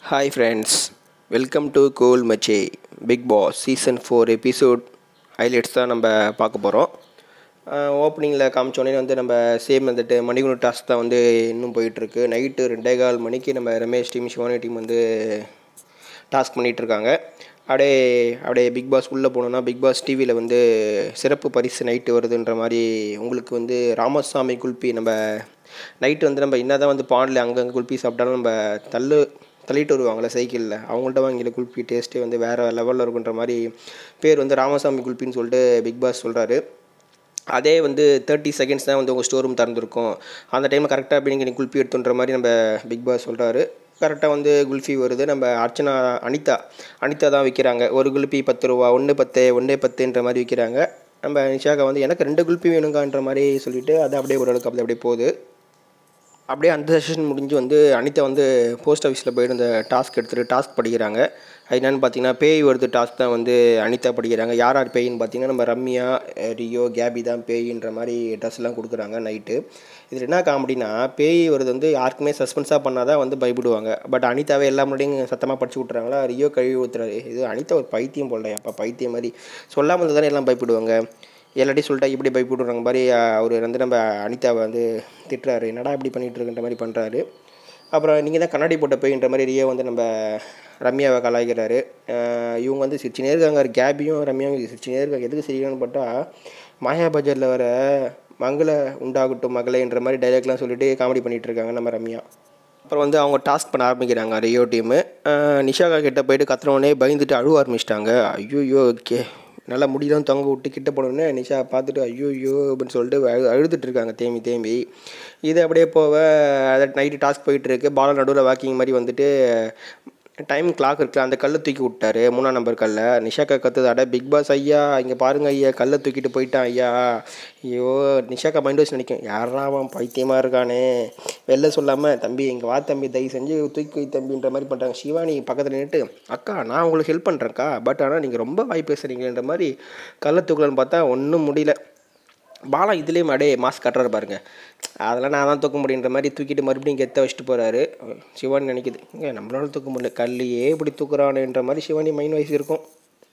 Hi friends welcome to கோல் மச்சே Bigg Boss season four episode highlights தான் நம்ம பார்க்க போகிறோம் ஓப்பனிங்கில் காமிச்சோடனே வந்து நம்ம சேம் வந்துட்டு மணிகுண்டு டாஸ்க் தான் வந்து இன்னும் போயிட்டுருக்கு நைட்டு ரெண்டே கால் மணிக்கு நம்ம ரமேஷ் டீம் சிவானி டீம் வந்து டாஸ்க் பண்ணிகிட்ருக்காங்க அப்படியே அப்படியே பிக் பாஸ் உள்ளே போனோன்னா பிக் பாஸ் டிவியில் வந்து சிறப்பு பரிசு நைட்டு வருதுன்ற மாதிரி உங்களுக்கு வந்து ராமசாமி குல்பி நம்ம நைட்டு வந்து நம்ம என்ன தான் வந்து பாண்டில் அங்கங்கே குல்பி சாப்பிட்டாலும் நம்ம தள்ளு தள்ளிட்டு வருவாங்கள்ல சைக்கிளில் அவங்கள்ட்ட வாங்கின குல்பி டேஸ்ட்டே வந்து வேறு லெவலில் இருக்குன்ற மாதிரி பேர் வந்து ராமசாமி குல்பின்னு சொல்லிட்டு பிக் பாஸ் சொல்கிறாரு அதே வந்து தேர்ட்டி செகண்ட்ஸ் தான் வந்து உங்கள் ஸ்டோர் ரூம் திறந்துருக்கும் அந்த டைமில் கரெக்டாக அப்படி நீங்கள் குல்ஃபி எடுத்துன்ற மாதிரி நம்ம பிக் பாஸ் சொல்கிறாரு கரெக்டாக வந்து குல்ஃபி வருது நம்ம அர்ச்சனா அனிதா அனிதா தான் விற்கிறாங்க ஒரு குல்ஃபி பத்து ரூபா ஒன்று பத்து ஒன்றே பத்துன்ற மாதிரி விற்கிறாங்க நம்ம நிஷாக்கா வந்து எனக்கு ரெண்டு குல்ஃபி வேணுங்கன்ற மாதிரி சொல்லிவிட்டு அது அப்படியே ஓரளவுக்கு அப்படி அப்படியே போகுது அப்படியே அந்த செஷன் முடிஞ்சு வந்து அனிதா வந்து போஸ்ட் ஆஃபீஸில் போயிட்டு அந்த டாஸ்க் எடுத்துகிட்டு டாஸ்க் படிக்கிறாங்க அது என்னென்னு பார்த்தீங்கன்னா பேய் வருது டாஸ்க் தான் வந்து அனிதா படிக்கிறாங்க யார் யார் பேயின்னு பார்த்தீங்கன்னா நம்ம ரம்யா அஹ் ரியோ கேபி தான் பேயின்ற மாதிரி ட்ரெஸ்லாம் கொடுக்குறாங்க நைட்டு இதில் என்ன காமெடினா பேய் வருது வந்து யாருக்குமே சஸ்பென்ஸாக பண்ணால் தான் வந்து பயப்படுவாங்க பட் அனிதாவே எல்லா முன்னாடியும் சத்தமாக படிச்சு விட்றாங்களா ரியோ கழுவி ஊற்றுறாரு இது அனிதா ஒரு பைத்தியம் போடல அப்போ பைத்தியம் மாதிரி சொல்லாமல் இருந்தால் தானே எல்லாம் பயப்படுவாங்க எல்லாத்தையும் சொல்லிட்டா இப்படி பயப்படுறாங்க மாதிரி அவர் வந்து நம்ம அனிதாவை வந்து திட்டுறாரு என்னடா இப்படி பண்ணிட்டு இருக்குன்ற மாதிரி பண்ணுறாரு அப்புறம் நீங்கள் தான் கண்ணாடி போட்ட போயின்ற மாதிரி ரியோ வந்து நம்ம ரம்யாவை கலாய்க்கிறாரு அஹ் இவங்க வந்து சிரிச்சுனே இருக்காங்க கேபியும் ரம்யாவும் சிரிச்சுனே இருக்காங்க எதுக்கு சிரிக்கணும்னு பார்த்தா மாயா பஜாரில் வர மங்கள உண்டாகட்டும் மகளேன்ற மாதிரி டைலாக்லாம் சொல்லிட்டு காமெடி பண்ணிகிட்டு இருக்காங்க நம்ம ரம்யா அப்புறம் வந்து அவங்க டாஸ்க் பண்ண ஆரம்பிக்கிறாங்க ரியோ டீமு நிஷாகா கிட்ட போயிட்டு கத்துறவொடனே பயந்துட்டு அழுவ ஆரம்பிச்சிட்டாங்க ஐயோ கே நல்லா முடியலாம் தொங்க விட்டு கிட்ட போனோடனே நிஷா பார்த்துட்டு ஐயோ அப்படின்னு சொல்லிட்டு அழு அழுதுட்டு இருக்காங்க தேம்பி தேம்பி இது அப்படியே போக அதை நைட்டு டாஸ்க் போயிட்டு இருக்கு பால நடுவில் வாக்கிங் மாதிரி வந்துட்டு டைம் கிளாக் இருக்குல்ல அந்த கல்லை தூக்கி விட்டாரு மூணாம் நம்பர் கல்லை நிஷாக்கா கத்துது அட பிக் பாஸ் ஐயா இங்கே பாருங்க ஐயா கல்லை தூக்கிட்டு போயிட்டான் ஐயா ஐயோ நிஷாக்கா மைண்ட் வச்சு நினைக்கும் யாரா அவன் பைத்தியமாக இருக்கானே வெளில சொல்லாமல் தம்பி இங்கே வா தம்பி தயவு செஞ்சு தூக்கி வை தம்பின்ற மாதிரி பண்ணுறாங்க சிவானி பக்கத்தில் நின்றுட்டு அக்கா நான் உங்களுக்கு ஹெல்ப் பண்ணுறேன்க்கா பட் ஆனால் நீங்கள் ரொம்ப வாய் பேசுகிறீங்கன்ற மாதிரி கல்லை தூக்கலன்னு பார்த்தா ஒன்றும் முடியல பாலா இதுலேயும் அடே மாஸ்க் கட்டுறாரு பாருங்க அதெல்லாம் நான் தான் தூக்க முடியுன்ற மாதிரி தூக்கிட்டு மறுபடியும் கெத்த வச்சுட்டு போகிறாரு சிவானி நினைக்குது இங்கே நம்மளால தூக்க முடியல கல்லையே இப்படி தூக்குறானுன்ற மாதிரி சிவானி மைண்ட் வைஸ் இருக்கும்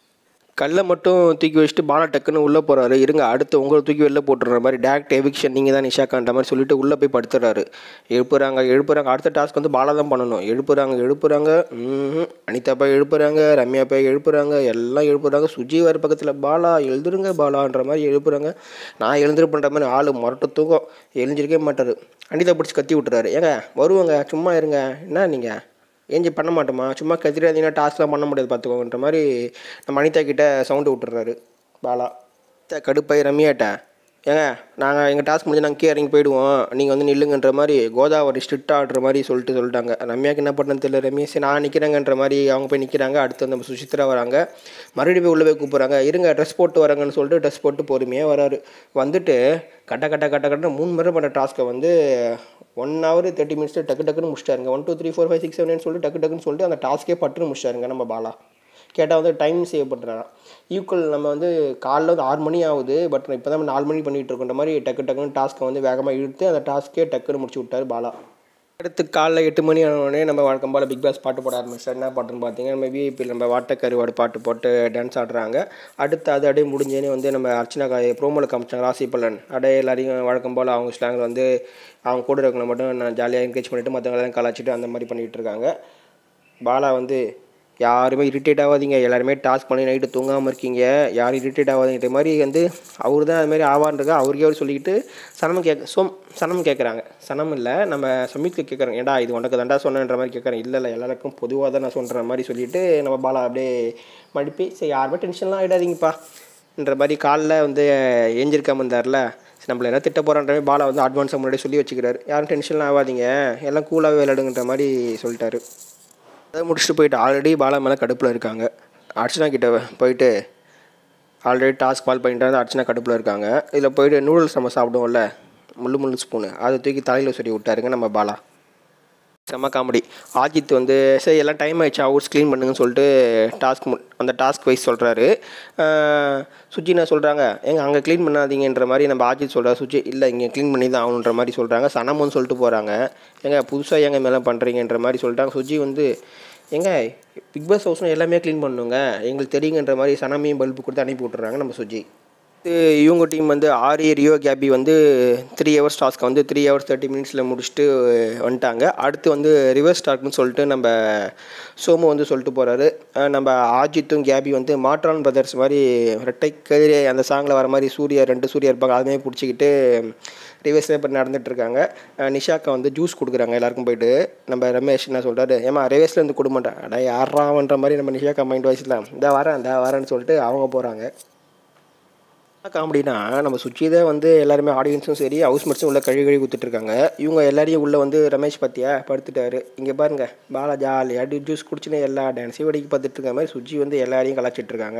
கல்லை மட்டும் தூக்கி வச்சுட்டு பாலா டக்குன்னு உள்ளே போகிறாரு இருங்க அடுத்து உங்களை தூக்கி வெளில போட்டுற மாதிரி டேரக்ட் எவிக்ஷன் நீங்கள் தான் நிஷாக்கான்ற மாதிரி சொல்லிட்டு உள்ளே போய் படுத்துறாரு எழுப்புறாங்க எழுப்புறாங்க அடுத்த டாஸ்க் வந்து பாலா தான் பண்ணணும் எழுப்புறாங்க எழுப்புறாங்க ம்ஹும். அனிதா போய் எழுப்புறாங்க ரம்யா போய் எழுப்புறாங்க எல்லாம் எழுப்புறாங்க சுஜி வர பக்கத்தில் பாலா எழுதுருங்க பாலான்ற மாதிரி எழுப்புறாங்க நான் எழுந்திருப்பேன்ற மாதிரி ஆள் முரட்டு தூக்கம் எழுந்திருக்கவே மாட்டார் அனிதா பிடிச்சி கத்தி விட்டுறாரு ஏங்க வருவாங்க சும்மா இருங்க என்ன நீங்கள் ஏஞ்சி பண்ண மாட்டோமா சும்மா கத்திராதீங்கன்னா டாஸ்க்லாம் பண்ண முடியாது பார்த்துக்கோன்ற மாதிரி நம்ம அனிதா கிட்ட சவுண்டு விட்டுறாரு பாலா அனிதா கடுப்பாய் ரம்யாட்ட ஏங்க நாங்கள் எங்கள் டாஸ்க் முடிஞ்சு நாங்கள் கீழே இறங்கி போயிடுவோம் நீங்கள் வந்து நில்லுங்கன்ற மாதிரி கோதாவரி ஸ்ட்ரிக்ட் ஆடுற மாதிரி சொல்லிட்டு சொல்லிட்டாங்க ரம்யாக்கு என்ன பண்ணுறது தெரியல ரம்யா சரி நான் நிற்கிறேங்கன்ற மாதிரி அவங்க போய் நிற்கிறாங்க அடுத்து நம்ம சுசித்ரா வராங்க மறுபடியும் போய் உள்ளே போய் கூப்பிட்றாங்க இருங்க ட்ரெஸ் போட்டு வராங்கன்னு சொல்லிட்டு ட்ரெஸ் போட்டு பொறுமையாக வராரு வந்துட்டு கட்ட கட்ட கட்ட கட்ட மூணு முறை பண்ண டாஸ்க்கை வந்து ஒன் ஹவர் தேர்ட்டி மினிட்ஸ் டக்கு டக்குன்னு முடிச்சிட்டாருங்க one two three four five six seven சொல்லிட்டு டக்கு டக்குன்னு சொல்லிட்டு அந்த டாஸ்க்கே பட்டுன்னு முடிச்சிட்டாருங்க நம்ம பாலா கேட்டால் வந்து டைம் சேவ் பண்ணுறாராம் ஈக்குவல் நம்ம வந்து காலைல வந்து ஆறு மணி ஆகுது பட் இப்போ தான் நாலு மணி பண்ணிகிட்டு இருக்கோன்ற மாதிரி டக்கு டக்குன்னு டாஸ்க்கை வந்து வேகமாக இழுத்து அந்த டாஸ்க்கே டக்குன்னு முடிச்சு விட்டார் பாலா அடுத்து காலைல எட்டு மணி ஆனோடனே நம்ம வழக்கம் போல் பிக் பாஸ் பாட்டு போட ஆரம்பிச்சார் என்ன பாட்டுன்னு பார்த்தீங்கன்னா நம்ம விஐபியில் நம்ம வாட்டக்கருவாடு பாட்டு போட்டு டான்ஸ் ஆடுறாங்க அடுத்து அது அப்படியே முடிஞ்சேனே வந்து நம்ம அர்ச்சனா காய் ப்ரோமோவில் காமிச்சாங்க ராசி பலன் அப்படியே எல்லாரையும் வழக்கம் போல் அவங்க ஸ்லாங்கில் வந்து அவங்க கூட இருக்கவங்க மட்டும் நான் ஜாலியாக என்கரேஜ் பண்ணிவிட்டு மற்றவங்களாம் கலாச்சிட்டு அந்த மாதிரி பண்ணிகிட்டு இருக்காங்க பாலா வந்து யாருமே இரிட்டேட் ஆகாதீங்க எல்லாருமே டாஸ்க் பண்ணி நைட்டு தூங்காமல் இருக்கீங்க யாரும் இரிட்டேட் ஆகாதீங்கிற மாதிரி வந்து அவர் தான் அது மாதிரி ஆவான்றங்க அவருக்கே அவர் சொல்லிக்கிட்டு சனம் கேட்க சோம் சனம் கேட்குறாங்க சனம் இல்லை நம்ம சமீத்துக்கு கேட்குறாங்க ஏடா இது உனக்கு தாண்டா சொன்னேன்ற மாதிரி கேட்குறேன் இல்லை இல்லை எல்லாருக்கும் பொதுவாக தான் நான் சொல்கிற மாதிரி சொல்லிட்டு நம்ம பாலா அப்படியே மடிப்பி சரி யாருமே டென்ஷன்லாம் ஆகிடாதீங்கப்பா என்ற மாதிரி காலைல வந்து ஏஞ்சிருக்காம இருந்தார்ல சரி, நம்மள எல்லாம் திட்ட போகிறான்ற மாதிரி பாலா வந்து அட்வான்ஸாக முன்னாடி சொல்லி வச்சுக்கிறாரு யாரும் டென்ஷன்லாம் ஆகாதீங்க எல்லாம் கூலாகவே விளையாடுங்கன்ற மாதிரி சொல்லிட்டாரு அதை முடிச்சுட்டு போயிட்டு ஆல்ரெடி பாலா மேலே கடுப்பில் இருக்காங்க அர்ச்சனா கிட்ட போயிட்டு ஆல்ரெடி டாஸ்க் கால் பண்ணிட்டு வந்து அர்ச்சனா கடுப்பில் இருக்காங்க இதில் போயிட்டு நூடுல்ஸ் நம்ம சாப்பிடுவோம்ல முள்ளு முள்ளு ஸ்பூனு அதை தூக்கி தலையில் சொல்லி விட்டாருங்க நம்ம பாலா செம்ம காமெடி ஆஜித் வந்து சரி எல்லாம் டைம் ஆயிடுச்சு ஹவுஸ் க்ளீன் பண்ணுங்கன்னு சொல்லிட்டு டாஸ்க் அந்த டாஸ்க் வைஸ் சொல்கிறாரு சுஜி என்ன சொல்கிறாங்க ஏங்க அங்கே க்ளீன் பண்ணாதீங்கன்ற மாதிரி நம்ம ஆஜித் சொல்கிறார் சுஜி இல்லை இங்கே க்ளீன் பண்ணி தான் ஆகணுன்ற மாதிரி சொல்கிறாங்க சனமுன்னு சொல்லிட்டு போகிறாங்க ஏங்க புதுசாக ஏங்க மேலே பண்ணுறீங்கன்ற மாதிரி சொல்லிட்டாங்க சுஜி வந்து எங்க பிக் பாஸ் ஹவுஸ்னு எல்லாமே க்ளீன் பண்ணுங்க எங்களுக்கு தெரியுங்கன்ற மாதிரி சனமையும் பல்பு கொடுத்து அனுப்பி விட்டுறாங்க நம்ம சுஜி இது இவங்க டீம் வந்து ஆரி ரியோ கேபி வந்து த்ரீ ஹவர்ஸ் டாஸ்க்கை வந்து த்ரீ ஹவர்ஸ் தேர்ட்டி மினிட்ஸில் முடிச்சுட்டு வந்துட்டாங்க அடுத்து வந்து ரிவர்ஸ் டாஸ்க்னு சொல்லிட்டு நம்ம சோமு வந்து சொல்லிட்டு போகிறாரு நம்ம ஆஜித்தும் கேபி வந்து மாற்றான் பிரதர்ஸ் மாதிரி ரெட்டை கதிரே அந்த சாங்கில் வர மாதிரி சூர்யா ரெண்டு சூர்யா இருப்பாங்க அதுமே பிடிச்சிக்கிட்டு ரிவர்ஸில் இப்போ நடந்துகிட்ருக்காங்க நிஷாக்கா வந்து ஜூஸ் கொடுக்குறாங்க எல்லாருக்கும் போயிட்டு நம்ம ரமேஷ் என்ன சொல்கிறாரு ஏமா ரிவர்ஸில் இருந்து கொடுக்க மாட்டேன் அடா யாராவன்ற மாதிரி நம்ம நிஷாக்கா மைண்ட் வாய்ஸில் இந்த வரேன் இந்த வரேன்னு சொல்லிட்டு அவங்க போகிறாங்க காமெடினா நம்ம சுச்சிதே வந்து எல்லாருமே ஆடியன்ஸும் சரி ஹவுஸ் மேட்ஸும் உள்ள கழுவி கழுவி கொடுத்துட்ருக்காங்க இவங்க எல்லாரையும் உள்ளே வந்து ரமேஷ் பார்த்தியா படுத்துட்டாரு இங்கே பாருங்க பாலா ஜாலியாக ஜூஸ் குடிச்சுன்னு எல்லா டான்ஸையும் வெடிக்க பார்த்துட்டு இருக்க மாதிரி சுஜி வந்து எல்லாரையும் கலாச்சிட்ருக்காங்க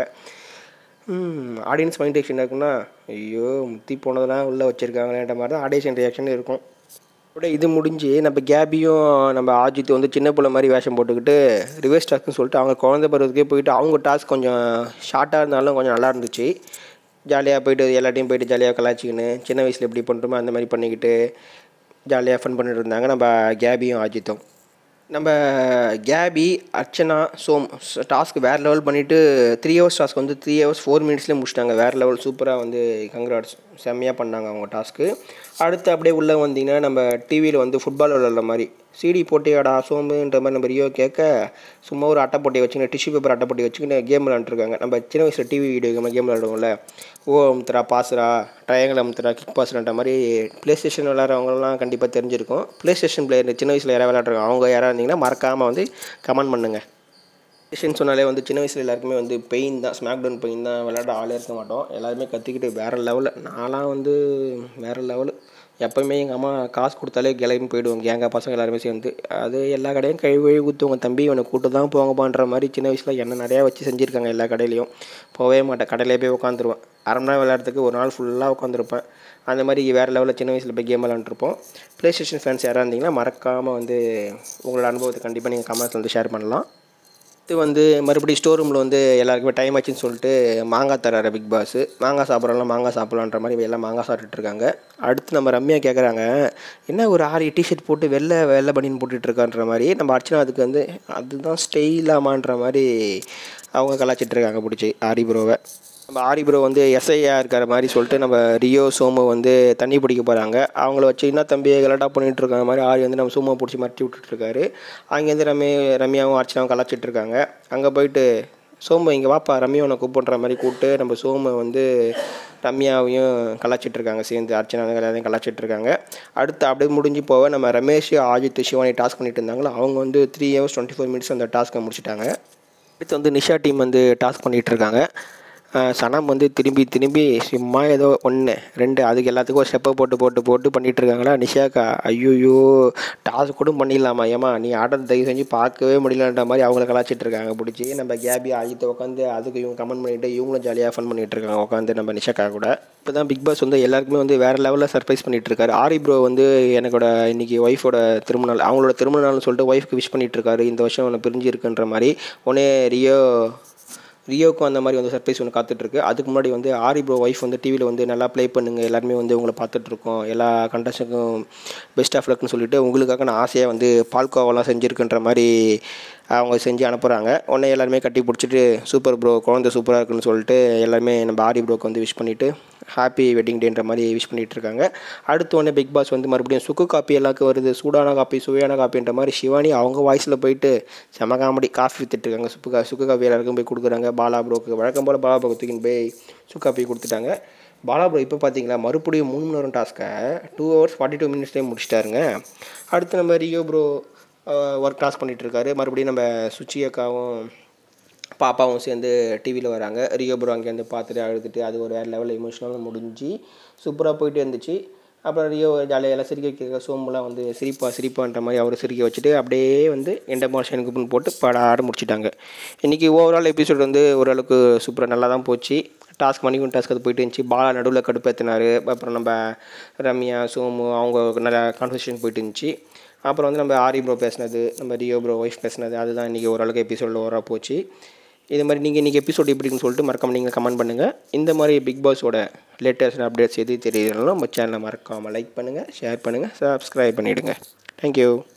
ஆடியன்ஸ் மைண்ட் ரியாக்ஷன் இருக்குன்னா ஐயோ முத்தி போனதெல்லாம் உள்ளே வச்சுருக்காங்களேன்ற மாதிரி தான் ஆடியன்ஸ் ரியாக்ஷன் இருக்கும் அப்படியே இது முடிஞ்சு நம்ம கேபியும் நம்ம ஆஜித் வந்து சின்ன பிள்ளை மாதிரி வேஷம் போட்டுக்கிட்டு ரிவர்ஸ் டாஸ்க்னு சொல்லிட்டு அவங்க குழந்தை பருவத்துக்கே போயிட்டு அவங்க டாஸ்க் கொஞ்சம் ஷார்ட்டாக இருந்தாலும் கொஞ்சம் நல்லா இருந்துச்சு ஜாலியாக போயிட்டு எல்லாத்தையும் போயிட்டு ஜாலியாக கலாச்சிக்கின்னு சின்ன வயசில் எப்படி பண்ணுறோமோ அந்த மாதிரி பண்ணிக்கிட்டு ஜாலியாக ஃபன் பண்ணிட்டு இருந்தாங்க நம்ம கேபியும் ஆஜித்தும் நம்ம கேபி அர்ச்சனா சோம் டாஸ்க் வேறு லெவல் பண்ணிவிட்டு த்ரீ ஹவர்ஸ் டாஸ்க் வந்து த்ரீ ஹவர்ஸ் ஃபோர் மினிட்ஸ்லேயே முடிச்சிட்டாங்க வேறு லெவல் சூப்பராக வந்து கங்க்ராட்ஸ் செம்மையாக பண்ணாங்க அவங்க டாஸ்க்கு அடுத்து அப்படியே உள்ளே வந்தீங்கன்னா நம்ம டிவியில் வந்து ஃபுட்பால் விளாட்ற மாதிரி சிடி போட்டியாடா சோம்புன்ற மாதிரி நம்ம ரியோ கேட்க சும்மா ஒரு அட்டை போட்டியை வச்சுக்கிட்டு டிஷ்யூ பேப்பர் அட்டை போட்டி வச்சுக்கிட்டு கேம் விளாண்டுருக்காங்க நம்ம சின்ன வயசில் டிவி வீடியோ கேம் கேம் விளாடுவோம்ல ஓ அமுத்துறா பாசுரா ட்ரையாங்கல் அமுத்துறா கிக் பாசுறான்ற மாதிரி ப்ளே ஸ்டேஷன் விளாட்றவங்கலாம் கண்டிப்பாக தெரிஞ்சிருக்கும் ப்ளே ஸ்டேஷன் பிளேயர் சின்ன வயசில் யாராவது விளாட்றாங்க அவங்க யாராவது இருந்தீங்கன்னா மறக்காமல் வந்து கமெண்ட் பண்ணுங்கள் ஸ்டேஷன் சொன்னாலே வந்து சின்ன வயசில் எல்லாருக்குமே வந்து பெயின் தான் ஸ்மாக் டவுன் பெயின் தான் விளையாட ஆளே இருக்க மாட்டோம் எல்லாருமே கற்றுக்கிட்டு வேறு லெவலில் நான்லாம் வந்து வேறு லெவலு எப்போயுமே எங்கள் அம்மா காசு கொடுத்தாலே கிளம்பி போயிடுவோம் கேங்கா பசங்க எல்லாருமே சேர்ந்து அது எல்லா கடையும் கழுவி கழுவி ஊற்றுவாங்க தம்பி இவனை கூட்டு தான் போங்கப்பான்ற மாதிரி சின்ன வயசில் என்ன நிறையா வச்சு செஞ்சுருக்காங்க எல்லா கடையிலையும் போகவே மாட்டேன் கடையிலே போய் உட்காந்துருவேன் அரை மணி நேரம் விளையாடுறதுக்கு ஒரு நாள் ஃபுல்லாக உட்காந்துருப்பேன் அந்த மாதிரி வேறு லெவலில் சின்ன வயசில் போய் கேம் விளாண்டுருப்போம் ப்ளே ஸ்டேஷன் ஃபேன்ஸ் யாராக இருந்தீங்கன்னா மறக்காமல் வந்து உங்களோட அனுபவத்தை கண்டிப்பாக நீங்கள் கமெண்ட்ஸில் வந்து ஷேர் பண்ணலாம் அடுத்து வந்து மறுபடியும் ஸ்டோர் ரூமில் வந்து எல்லாருக்குமே டைம் ஆச்சுன்னு சொல்லிட்டு மாங்காய் தராரு பிக் பாஸ் மாங்காய் சாப்பிட்றலாம் மாங்காய் சாப்பிட்லான்ற மாதிரி எல்லாம் மாங்காய் சாப்பிட்டுட்டு இருக்காங்க அடுத்து நம்ம ரம்யா கேட்குறாங்க என்ன ஒரு ஆறு டிஷர்ட் போட்டு வெள்ளை வெள்ளை பனின்னு போட்டுட்டு இருக்கான்ற மாதிரி நம்ம அர்ச்சனா அதுக்கு வந்து அதுதான் ஸ்டெயிலாமான்ற மாதிரி அவங்க கலாச்சிட்டு இருக்காங்க பிடிச்சி ஆரி ப்ரோவை நம்ம ஆரி ப்ரோ வந்து எஸ்ஐயா இருக்கிற மாதிரி சொல்லிட்டு நம்ம ரியோ சோமு வந்து தண்ணி பிடிக்க போகிறாங்க அவங்கள வச்சு என்ன தம்பி கலாட்டா பண்ணிட்டு இருக்காங்க மாதிரி ஆரி வந்து நம்ம சோமை பிடிச்சி மறைச்சி விட்டுட்ருக்காரு அங்கேருந்து ரம்யா ரம்யாவும் அர்ச்சனாவும் கலாச்சிட்டு இருக்காங்க அங்கே போயிட்டு சோமு இங்கே வாப்பா ரம்யாவை கூப்பிட்ற மாதிரி கூப்பிட்டு நம்ம சோமு வந்து ரம்யாவையும் கலாச்சிட்டு இருக்காங்க சேர்ந்து அர்ச்சனா எல்லாத்தையும் கலாச்சிட்டு இருக்காங்க அடுத்து அப்படியே முடிஞ்சு போக நம்ம ரமேஷ் ஆஜித் சிவானி டாஸ்க் பண்ணிட்டு இருந்தாங்களோ அவங்க வந்து three hours twenty four minutes அந்த டாஸ்க்கை முடிச்சிட்டாங்க அடுத்து வந்து நிஷா டீம் வந்து டாஸ்க் பண்ணிகிட்டு இருக்காங்க அஹ் சனம் வந்து திரும்பி திரும்பி சும்மா ஏதோ ஒன்று ரெண்டு அதுக்கு எல்லாத்துக்கும் ஒரு ஸ்டெப்பை போட்டு போட்டு போட்டு பண்ணிட்டு இருக்காங்களா நிஷாக்கா ஐயோயோ டாஸ்க் கூட பண்ணிடலாமா ஏமா நீ ஆட்டத்தை தயவு செஞ்சு பார்க்கவே முடியலன்ற மாதிரி அவங்கள கலாச்சிட்டு இருக்காங்க பிடிச்சி நம்ம கேபி ஆகித்த உட்காந்து அதுக்கு இவங்க கமெண்ட் பண்ணிட்டு இவங்களும் ஜாலியாக ஃபன் பண்ணிட்டு இருக்காங்க உட்காந்து நம்ம நிஷாக்கா கூட இப்போ தான் பிக் பாஸ் வந்து எல்லாருக்குமே வந்து வேறு லெவலில் சர்ப்ரைஸ் பண்ணிட்டு இருக்காரு ஆரி ப்ரோ வந்து எனக்கோட இன்னைக்கு ஒய்ஃபோட திருமண நாள் அவங்களோட திருமண நாள்னு சொல்லிட்டு ஒய்ஃப்க்கு விஷ் பண்ணிட்டு இருக்காரு இந்த வருஷம் ஒன்று பிரிஞ்சு இருக்குன்ற மாதிரி உடனே ரியோ ரியோக்கும் அந்த மாதிரி வந்து சர்ப்ரைஸ் ஒன்று காத்துட்ருக்கு அதுக்கு முன்னாடி வந்து ஆரி ப்ரோ ஒய்ஃப் வந்து டிவியில் வந்து நல்லா ப்ளே பண்ணுங்க எல்லாருமே வந்து உங்களை பார்த்துட்ருக்கோம் எல்லா கண்டஸ்டுக்கும் பெஸ்ட் ஆஃப் லக்னு சொல்லிட்டு உங்களுக்காக நான் ஆசையாக வந்து பால்கோவெல்லாம் செஞ்சுருக்குன்ற மாதிரி அவங்க செஞ்சு அனுப்புகிறாங்க உடனே எல்லாருமே கட்டி பிடிச்சிட்டு சூப்பர் ப்ரோ குழந்தை சூப்பராக இருக்குன்னு சொல்லிட்டு எல்லாருமே நம்ம ஆரி ப்ரோக்கு வந்து விஷ் பண்ணிவிட்டு ஹாப்பி வெட்டிங் டேன்ற மாதிரி விஷ் பண்ணிட்டு இருக்காங்க அடுத்து உடனே பிக் பாஸ் வந்து மறுபடியும் சுக்கு காப்பி எல்லாருக்கும் வருது சூடான காப்பி சுவையான காப்பின்ற மாதிரி சிவானி அவங்க வாய்ஸில் போயிட்டு செம காமெடி காஃபி வித்துட்டு இருக்காங்க சுப்பு கா சுக்கு காப்பி எல்லாருக்கும் போய் கொடுக்குறாங்க பாலா ப்ரோக்கு வழக்கம் போல் பாலா ப்ரோக்கு தூக்கின்னு போய் சுக்கு காப்பி கொடுத்துட்டாங்க பாலா ப்ரோ இப்போ பார்த்தீங்களா மறுபடியும் மூணு மணி நேரம் டாஸ்க்கை டூ ஹவர்ஸ் ஃபார்ட்டி டூ மினிட்ஸ்லேயே முடிச்சிட்டாருங்க அடுத்து நம்ம ரியோ ப்ரோ ஒர்க் டாஸ்க் பண்ணிட்டு இருக்காரு மறுபடியும் நம்ம சுச்சி அக்காவும் பாப்பாவும் சேர்ந்து டிவியில் வராங்க ரியோ ப்ரோ அங்கேருந்து பார்த்துட்டு அழுதுட்டு அது ஒரு வேறு லெவலில் எமோஷனலாக முடிஞ்சு சூப்பராக போயிட்டு இருந்துச்சு அப்புறம் ரியோ ஜாலியாக எல்லாம் சிரிக்க வைக்க சோம்புலாம் வந்து சிரிப்பா சிரிப்பான்ற மாதிரி அவர் சிரிக்க வச்சுட்டு அப்படியே வந்து எந்த மோஷனுக்கு போட்டு படாட முடிச்சிட்டாங்க இன்றைக்கி ஓவரால் எபிசோட் வந்து ஓரளவுக்கு சூப்பராக நல்லா தான் போச்சு டாஸ்க் மணிக்கும் டாஸ்க் அது போயிட்டு இருந்துச்சு பாலா நடுவில் கடுப்பேற்றினார் அப்புறம் நம்ம ரம்யா சோமு அவங்க நிறையா கான்வர்சேஷன் போயிட்டு இருந்துச்சு அப்புறம் வந்து நம்ம ஆரி ப்ரோ பேசினது நம்ம ரியோ ப்ரோ ஒய்ஃப் பேசினது அதுதான் இன்றைக்கி ஓரளவுக்கு எபிசோடில் ஓவராக போச்சு இது மாதிரி நீங்கள் இன்றைக்கி எபிசோட் எப்படின்னு சொல்லிட்டு மறக்காம நீங்கள் கமெண்ட் பண்ணுங்கள் இந்த மாதிரி பிக் பாஸோட லேட்டஸ்ட் அப்டேட்ஸ் எது தெரியலனாலும் நம்ம சேனலை மறக்காமல் லைக் பண்ணுங்கள் ஷேர் பண்ணுங்கள் சப்ஸ்கிரைப் பண்ணிவிடுங்க தேங்க்யூ